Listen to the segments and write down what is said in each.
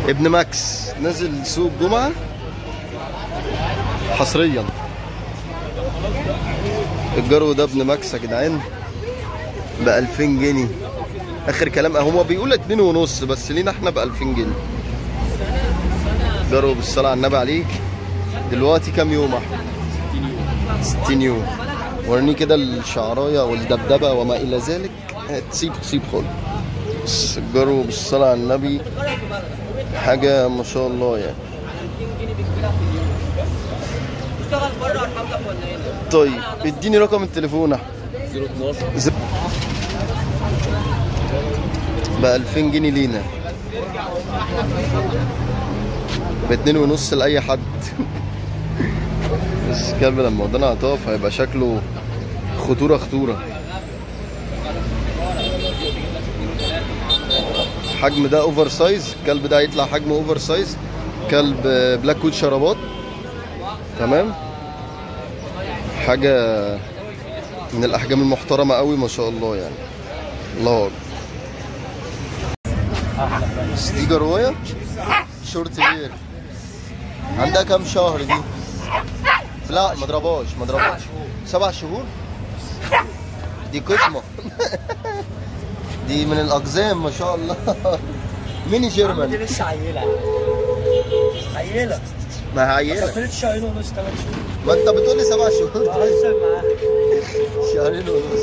ابن ماكس نزل سوق جمعة حصريا الجرو ده ابن ماكس يا جدعان ب 2000 جنيه اخر كلام هو بيقول اتنين ونص بس لينا احنا ب 2000 جنيه جرو بالصلاة على النبي عليك دلوقتي كام يوم احمد 60 يوم وريني كده الشعرايه والدبدبه وما الى ذلك تسيب تسيب خالص بس الجرو بالصلاة على النبي حاجة ما شاء الله يعني طيب اديني رقم التليفون احمد 012 ب 2000 جنيه لينا باتنين ونص لأي حد بس الكلب لما ودانا عطاف هيبقى شكله خطورة خطورة حجم ده اوفر سايز الكلب ده هيطلع حجمه اوفر سايز كلب بلاك كوت شرابات تمام حاجة من الأحجام المحترمة قوي ما شاء الله يعني الله أكبر دي جرواية شورت هير عندها كام شهر دي؟ لا ما ضربهاش ما ضربهاش سبع شهور دي قسمة دي من الأقزام ما شاء الله ميني جيرمان لسه عيله عيله ما هي عيلة كانت شهرين ونص ثلاث شهور ما انت بتقول لي سبع شهور طيب بهزر معاها شهرين ونص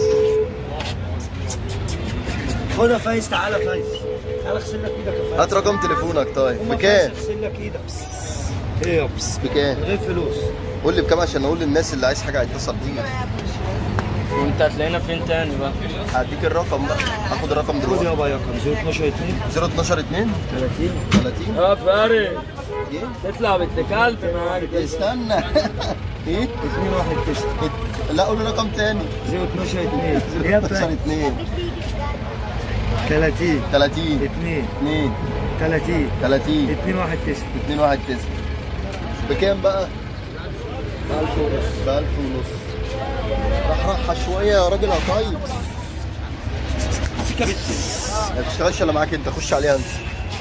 خد يا فايز تعالى يا فايز تعالى اغسل لك ايدك يا فايز هات رقم تليفونك طيب قوم يا بكام؟ فايز اغسل لك ايدك ايه يا بس بكام؟ من غير فلوس قول لي بكام عشان اقول للناس اللي عايز حاجه هيتصل بيك وانت هتلاقينا فين تاني بقى؟ هديك الرقم بقى هاخد الرقم خد دلوقتي يابا يا كام 012 2 012 2 30 30 اه فارق ايه؟ تطلع بنت كلب معاك استنى ايه؟ 2 1 9 لا قول لي رقم تاني 012 2 يا 012 فايز 2 30 30 2 2 30 30 2 1 9 2 1 9 بكام بقى؟ 1000 ونص ب 1000 ونص راح راحة شوية يا راجل يا طيب ما تشتغلش الا معاك انت خش عليها انت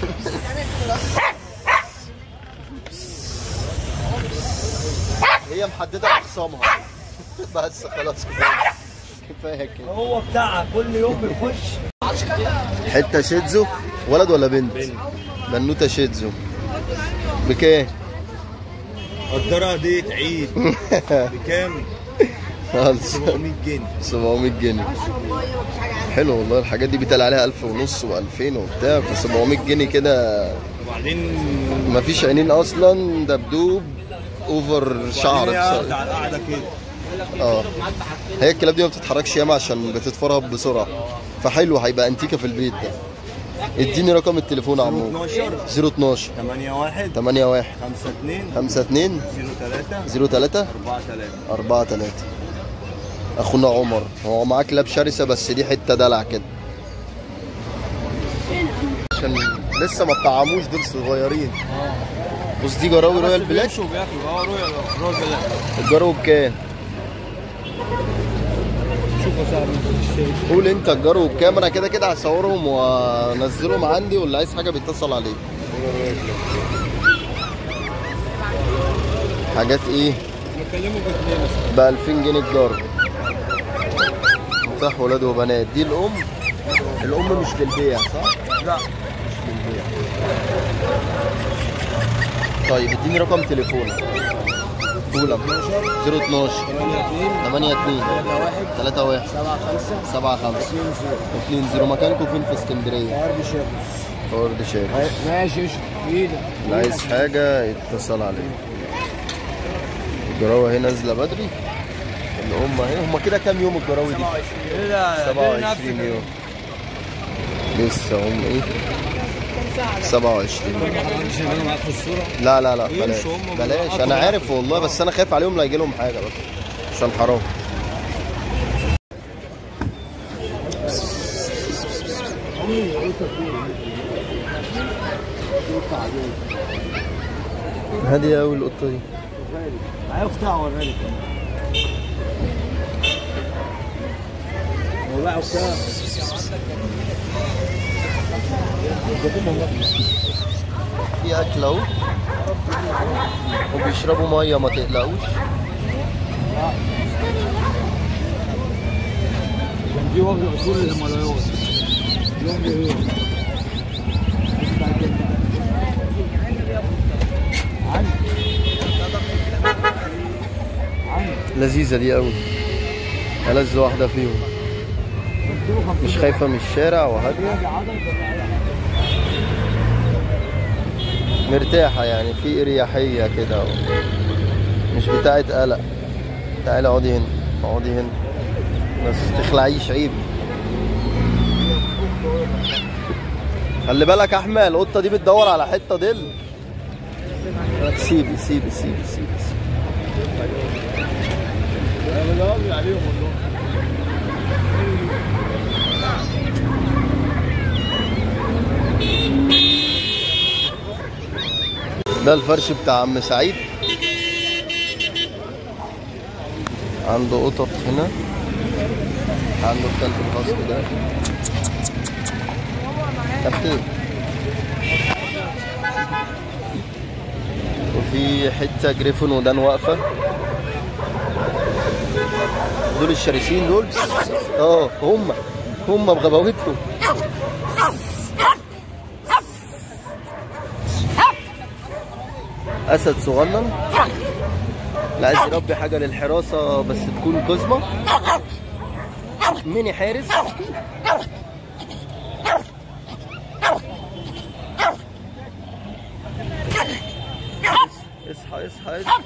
هي محددة اخصامها بس خلاص كفاية كفاية كده هو بتاعها كل يوم بيخش حتة شيتزو ولد ولا بنت؟ بنوتة شيتزو بكام؟ قدرها ديت عيد بكام؟ خالص 700 جنيه 700 جنيه حلو والله الحاجات دي بيتقال عليها 1000 ونص و2000 وبتاع ف 700 جنيه كده وبعدين مفيش عينين اصلا دبدوب اوفر شعر وبعدين قاعد بصراحة. على القعده كده اه هي الكلاب دي ما بتتحركش ياما عشان بتتفرهد بسرعه فحلو هيبقى انتيكه في البيت ده اديني رقم التليفون يا عمو 12 012 8 1 81 5 2 52 0 3 03 4 3 4 3 اخونا عمر هو معاه كلاب شرسه بس دي حته دلع كده عشان لسه ما اتطعموش دول صغيرين بص دي جراوي رويال بلاك بيمشوا وبياكلوا اه رويال رويال بلاك الجرو بكام؟ شوف يا صاحبي قول انت الجرو بكام انا كده كده هصورهم وانزلهم عندي واللي عايز حاجه بيتصل عليه حاجات ايه نكلمه باثنين ب 2000 جنيه الجرو صح ولاد وبنات دي الام الام مش للبيع صح لا مش للبيع طيب اديني رقم تليفونك قولك 012 82 31 75 2 0 مكانكم فين في اسكندريه؟ عرض شاب في ارض شارع ماشي ايدك اللي عايز حاجه يتصل عليه الجراوه اهي نازله بدري الام اهي هم كده كام يوم الجراوه دي؟ 27 يوم لسه هم ايه 27 انا معاك في الصوره لا لا لا بلاش يمشوا هم بلاش بالراحة انا عارف والله بس انا خايف عليهم لا يجي لهم حاجه بس عشان حرام هادية أوي القطة دي معايا اختها اوريها لك والله اختها في اكل اهو وبيشربوا ميه ما تقلقوش دي وقت اصول الملايين يوم يوم لذيذه دي قوي ألذ واحده فيهم مش خايفه من الشارع وهاديه مرتاحه يعني في اريحيه كده اهو. مش بتاعت قلق تعالي اقعدي هنا اقعدي هنا بس تخلعيش عيب خلي بالك يا احمد القطه دي بتدور على حته ظل سيبي سيبي سيبي سيبي, سيبي. ده الفرش بتاع عم سعيد عنده قطط هنا عنده الكلب الخاص ده كابتن وفي حته جريفون ودان واقفه دول الشرسين دول اه هم هم بغباوتهم اسد صغنن لا عايز يربي حاجه للحراسه بس تكون قزمه ميني حارس اصحى اصحى اصحى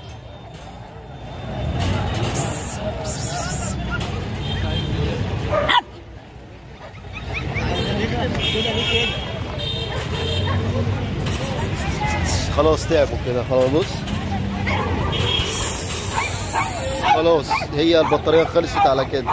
خلاص تعبوا كده خلاص بص خلاص هي البطارية خلصت على كده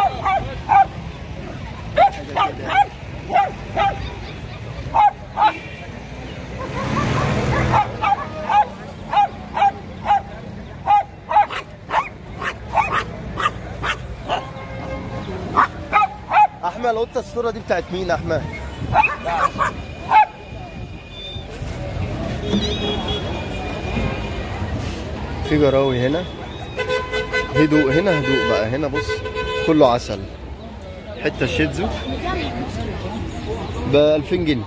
احمد القطه الصوره دي بتاعت مين يا احمد في جراوي هنا هدوء هنا هدوء بقى هنا بص كله عسل حته شيتزو ب 2000 جنيه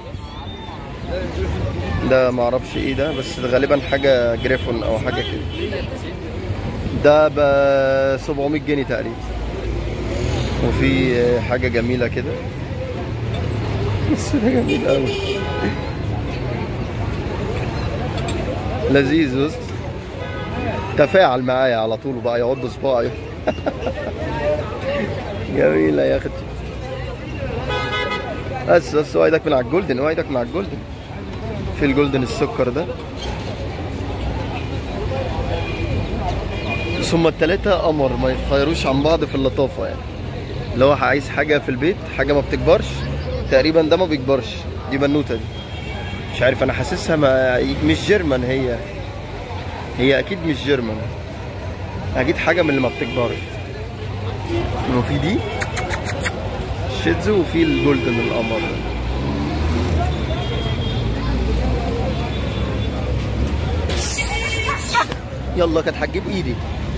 ده معرفش ايه ده بس ده غالبا حاجه جريفون او حاجه كده ده ب 700 جنيه تقريبا وفي حاجه جميله كده بس ده جميل قوي لذيذ بص تفاعل معايا على طول وبقى يعض صباعي جميلة يا اختي بس بس وايدك من على الجولدن وايدك من على الجولدن في الجولدن السكر ده بس هما التلاتة قمر ما يتخيروش عن بعض في اللطافة يعني اللي هو عايز حاجة في البيت حاجة ما بتكبرش تقريبا ده ما بيكبرش دي بنوتة دي مش عارف انا حاسسها ما مش جيرمان هي هي اكيد مش جيرمان اكيد حاجه من اللي ما بتكبرش وفي دي شيتزو وفي الجولدن القمر يلا كانت هتجيب ايدي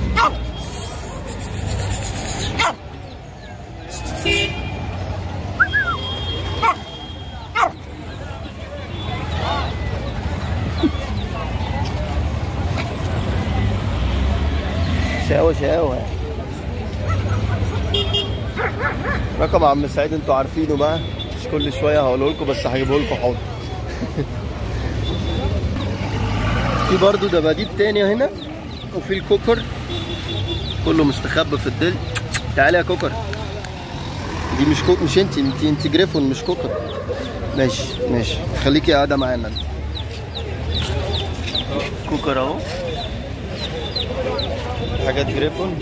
شقاوة شقاوة رقم عم سعيد انتوا عارفينه بقى مش كل شوية هقوله لكم بس هجيبه لكم حاضر في برضو دباديب تانية هنا وفي الكوكر كله مستخبي في الدل تعالي يا كوكر دي مش كوك مش انت انت انت جريفون مش كوكر ماشي ماشي خليكي قاعدة معانا انت. كوكر اهو حاجات جريفون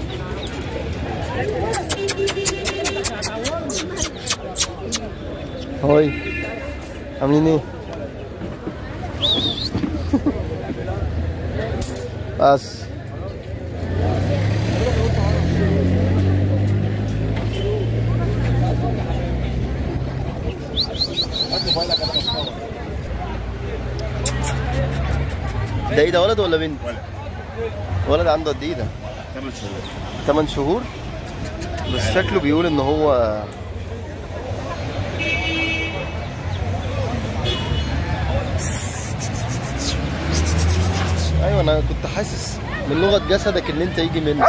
هاي عاملين ايه بس ده ايه ده ولد ولا بنت؟ ولد ولد عنده قد ايه ده؟ 8 شهور 8 شهور بس شكله بيقول ان هو ايوه انا كنت حاسس من لغه جسدك ان انت يجي منك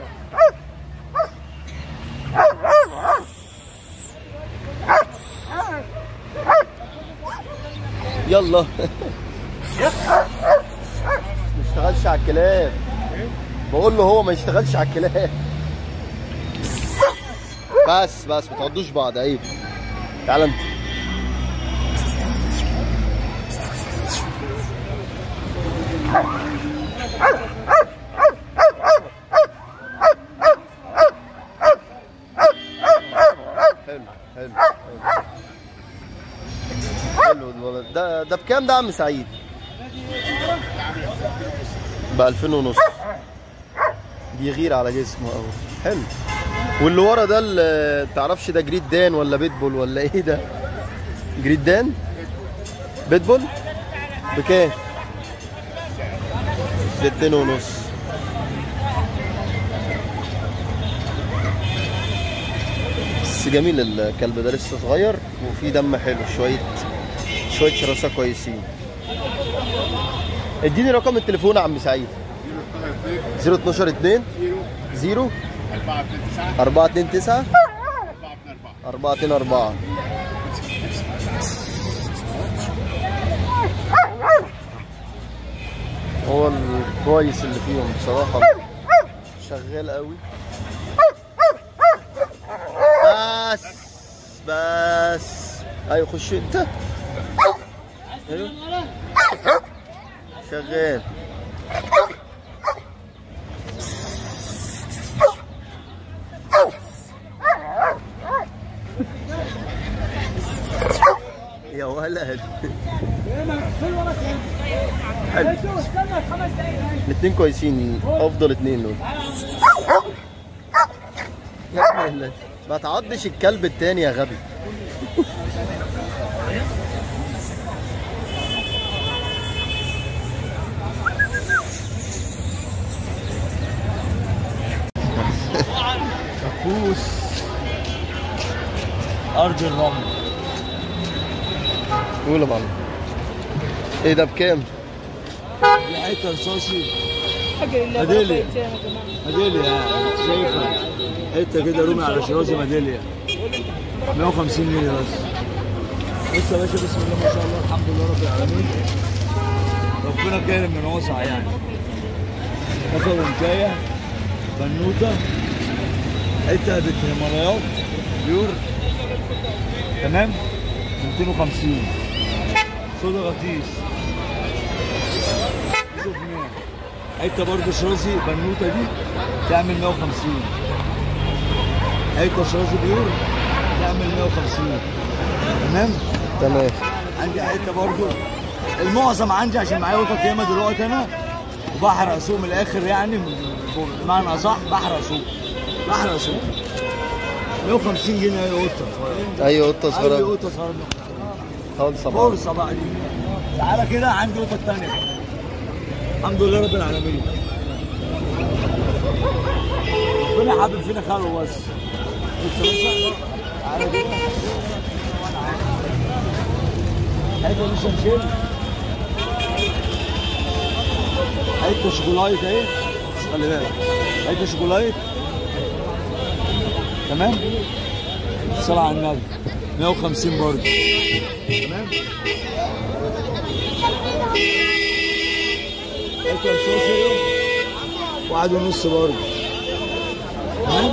يلا ما يشتغلش على الكلاب بقول له هو ما يشتغلش على الكلاب بس بس ما تعضوش بعض عيب تعال انت حلو حلو حلو حلو الولد ده ده بكام ده يا عم سعيد؟ ب 2000 ونص بيغير على جسمه قوي حلو واللي ورا ده اللي تعرفش ده جريد دان ولا بيتبول ولا ايه ده جريد دان بيتبول بكام باتنين ونص بس جميل الكلب ده لسه صغير وفيه دم حلو شويه شويه شراسه كويسين اديني رقم التليفون يا عم سعيد 012 2 0 4 2 9 4 2 4 هو الكويس اللي فيهم بصراحة شغال قوي بس بس ايوه خش انت ايوه شغال يا ولد حلو الاثنين كويسين افضل اثنين دول يا ابن الله ما تعضش الكلب التاني يا غبي كابوس ارض الرمل قول يا معلم ايه ده بكام؟ دي حته رصاصي ميدالية ميدالية شايفها حته كده رومي على شرازي ميدالية 150 جنيه بس بص يا باشا بسم الله ما شاء الله الحمد لله رب العالمين ربنا كرم من وسع يعني اخر ومكايه بنوته حته بنت هيمالايات بيور تمام 250 صودا غطيس شوف مين حته برضه شرازي بنوته دي تعمل 150 حته شرازي بيور تعمل 150 تمام تمام عندي حته برضو المعظم عندي عشان معايا قطط ياما دلوقتي انا وبحرق سوق من الاخر يعني بمعنى اصح بحرق سوق بحرق سوق 150 جنيه اي قطه صغيره اي قطه اي صغيره قطه صغيره خالص طبعا فرصه بقى دي تعالى كده عندي قطه ثانيه الحمد لله رب العالمين ربنا حابب فينا خيره بس بص يا باشا تعالى كده حته مش هنشيل حته شوكولاته اهي بس خلي بالك حته شوكولاته تمام الصلاة على النبي 150 برضه تمام حته صوص واحد ونص برضه تمام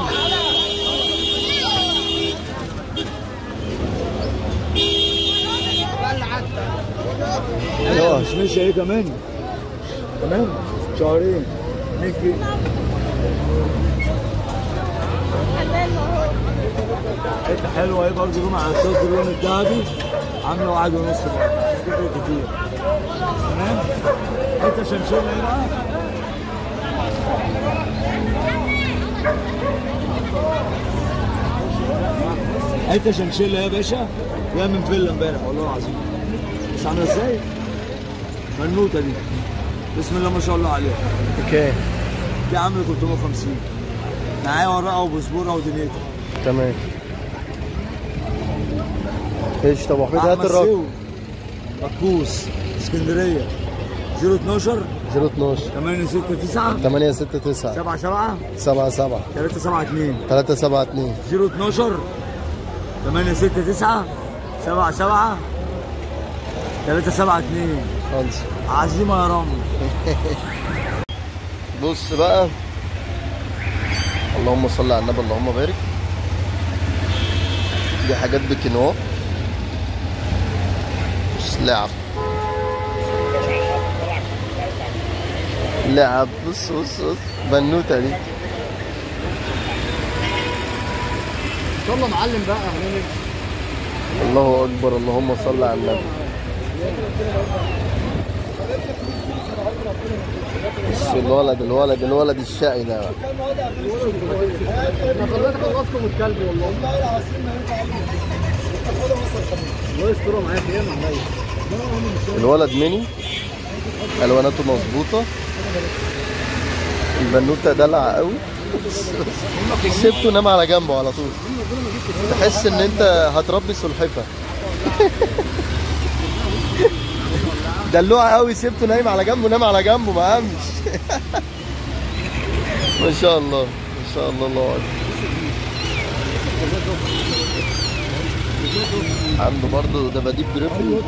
ايوه مش ماشي ايه كمان تمام شهرين نيجي حته حلوه اهي برضه روم على الصوص اللون الذهبي عامله واحد ونص برضه مش تفرق كتير تمام حته شمشير اهي بقى حته شمشيل يا باشا جايه من فيلا امبارح والله العظيم بس عامله ازاي؟ منوته دي بسم الله ما شاء الله عليه بكام دي عامله 350 معايا ورقه وبسبوره ودنيتها تمام ايش طب وحيد هات أحمد الرقم سيو بكوس اسكندريه 012 012 869 8 6 9 7 7 7 7 3 7 2 3 7 2 012 8 6 9 7 7 3 7 2 خلص عزيمه يا رامي بص بقى اللهم صل على النبي اللهم بارك دي حاجات بكنوع بص لعب لعب بص بص بص بنوتة دي يلا معلم بقى هنعمل الله اكبر اللهم صل على النبي بص الولد الولد الولد الشقي ده بقى. انا خليتك خلصكم الكلب والله الله يسترها معاك ايه معايا الولد ميني الواناته مظبوطه البنوته دلع قوي سبته نام على جنبه على طول تحس ان انت هتربي سلحفه دلوع قوي سبته نايم على جنبه نام على جنبه ما قامش ما شاء الله ما شاء الله الله اكبر عنده برضه دباديب جريفن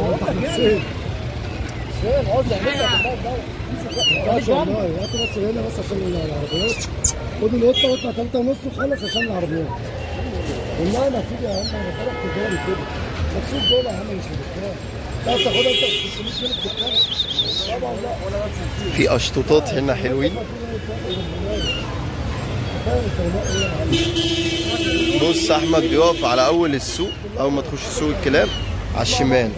ماشي والله هات بس هنا بس عشان العربيات خد القطه واطلع ثلاثة ونص وخلص عشان العربيات والله ما تيجي يا عم انا فرق تجاري كده مبسوط دول يا عم مش بتتكلم لا تاخدها انت ب 600 جنيه بتتكلم طبعا لا ولا بس في اشطوطات هنا حلوين بص احمد بيقف على اول السوق اول ما تخش سوق الكلاب على الشمال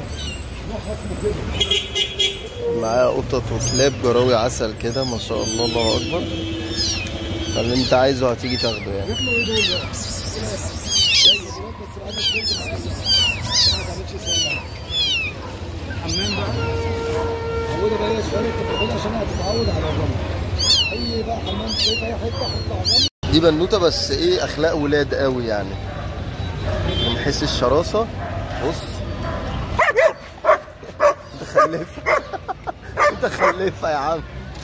معاه قطط وكلاب جراوي عسل كده ما شاء الله الله اكبر فاللي انت عايزه هتيجي تاخده يعني عودها بقى هي صغيره انت بتاخدها عشان هتتعود على الرمل اي بقى حمام تلاقي في اي حته حط على الرمل دي بنوته بس ايه اخلاق ولاد قوي يعني من حيث الشراسه بص متخلفه متخلفه يا عم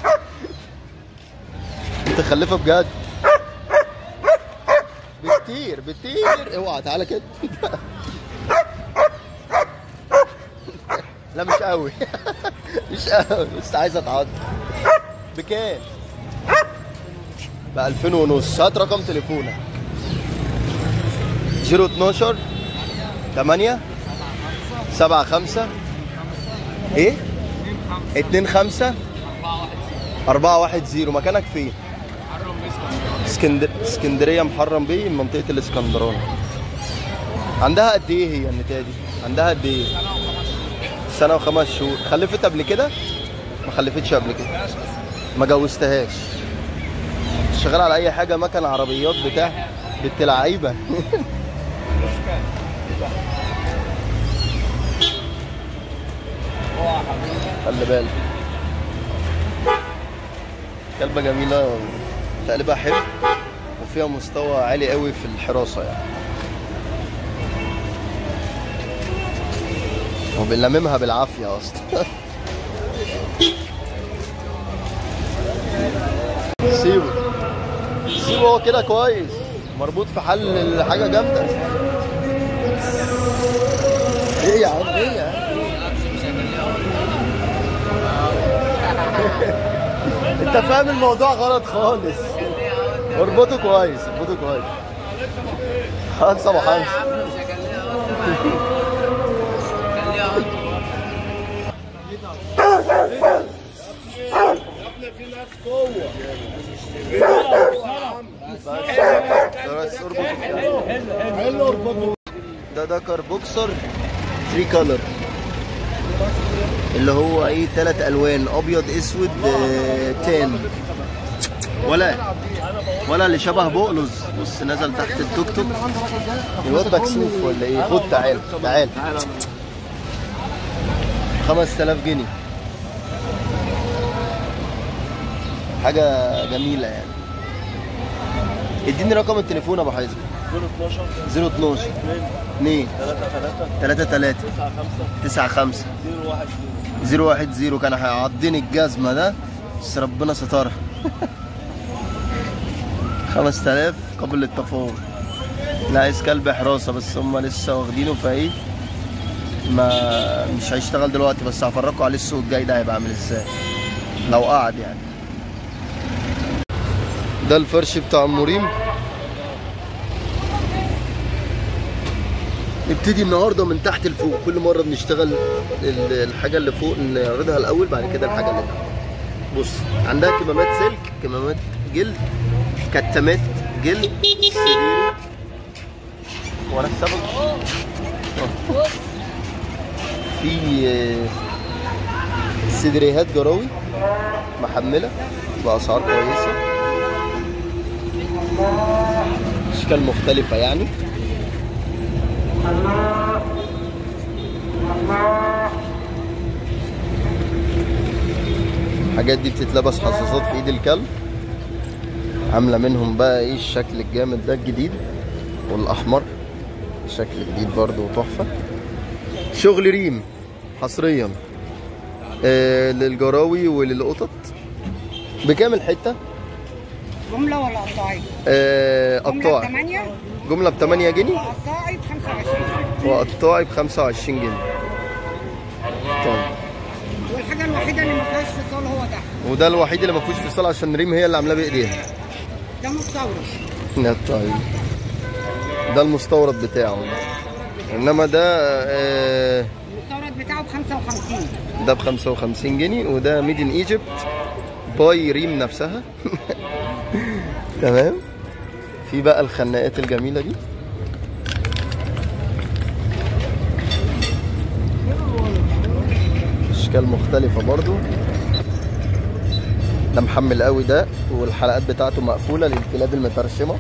متخلفه بجد بكتير بكتير اوعى تعالى كده لا مش قوي مش قوي بس عايز اتعض بكام؟ ب 2000 ونص هات رقم تليفونك 012 8 7 5 ايه 2 5 4 1 0 مكانك فين اسكندر... اسكندريه محرم بيه منطقه الاسكندراني عندها قد ايه هي النتايه دي عندها قد ايه سنه وخمس شهور خلفت قبل كده ما خلفتش قبل كده ما جوزتهاش شغال على اي حاجه مكن عربيات بتاع بنت لعيبه خلي بالك كلبه جميله تقلبها حلو وفيها مستوى عالي قوي في الحراسه يعني وبنلممها بالعافيه اصلا سيبه سيبه هو كده كويس مربوط في حل حاجه جامده ايه يا عم ايه يا عم انت فاهم الموضوع غلط خالص اربطه كويس اربطه كويس خمسة ابو خمسة بس اربطه ده دكر بوكسر 3 كولر اللي هو ايه ثلاث الوان ابيض اسود آه، تان ولا ولا اللي شبه بقلص بص نزل تحت التوك توك الواد مكسوف ولا ايه خد تعال تعال 5000 جنيه حاجه جميله يعني اديني رقم التليفون يا ابو حازم 012 012 2 3 3 3 3 9 5 9 5 0 1 0 1 0 كان هيعضني الجزمه ده بس ربنا سترها 5000 قبل التفاوض لا عايز كلب حراسه بس هم لسه واخدينه فايه ما مش هيشتغل دلوقتي بس هفرجكم عليه السوق الجاي ده هيبقى عامل ازاي لو قعد يعني ده الفرش بتاع ام مريم نبتدي النهارده من تحت لفوق كل مره بنشتغل ال- الحاجه اللي فوق نعرضها الاول بعد كده الحاجه اللي تحت بص عندها كمامات سلك كمامات جلد كتامات جلد سريري وانا السبب آه. في آه، سدريهات جراوي محمله باسعار كويسه اشكال مختلفه يعني الحاجات دي بتتلبس حظاظات في ايد الكلب عامله منهم بقى ايه الشكل الجامد ده الجديد والاحمر شكل جديد برضو تحفه شغل ريم حصريا آه للجراوي وللقطط بكام الحته جملة ولا قطاعي؟ آه جملة قطاعي 8 جمله ب 8 جنيه قطاعي ب 25 وقطاعي ب 25 جنيه طيب والحاجة الوحيدة اللي ما فيهاش فصال هو ده وده الوحيد اللي ما فيهوش فصال عشان ريم هي اللي عاملاه بايديها ده مستورد لا طيب ده المستورد بتاعه انما ده آه، المستورد بتاعه ب 55 ده ب 55 جنيه وده ميد ان ايجيبت باي ريم نفسها تمام في بقى الخناقات الجميله دي اشكال مختلفه برضو ده محمل قوي ده والحلقات بتاعته مقفوله للكلاب المترشمه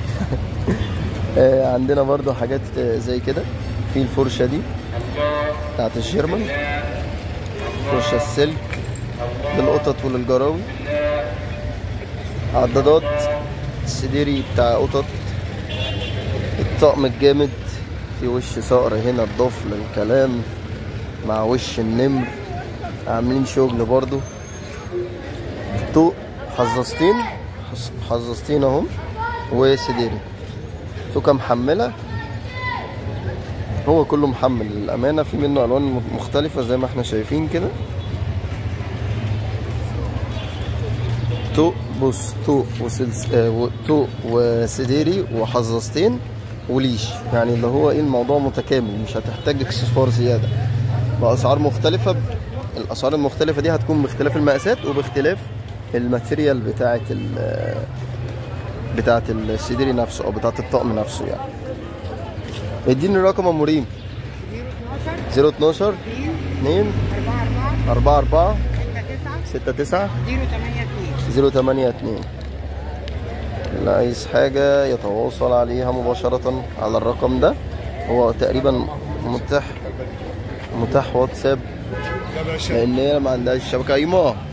آه، عندنا برضو حاجات آه، زي كده في الفرشه دي بتاعت الجيرمان فرشه السلك للقطط وللجراوي عدادات السديري بتاع قطط الطقم الجامد في وش صقر هنا الضفر للكلام مع وش النمر عاملين شغل برضو طوق حظاظتين حظ- حظاظتين اهم وسديري توكة محملة هو كله محمل للأمانة في منه ألوان مختلفة زي ما احنا شايفين كده طوق بص طوق وسلس آه و- طوق وسديري وحظاظتين وليش يعني اللي هو ايه الموضوع متكامل مش هتحتاج اكسسوار زيادة بأسعار مختلفة الأسعار المختلفة دي هتكون باختلاف المقاسات وباختلاف الماتيريال بتاعة ال بتاعة السديري نفسه أو بتاعة الطقم نفسه يعني اديني الرقم يا مريم 012 012 2 4 4 4 4 6 9 6 9 082 082 اللي عايز حاجة يتواصل عليها مباشرة على الرقم ده هو تقريبا متاح متاح واتساب لأن هي ما عندهاش شبكة أيما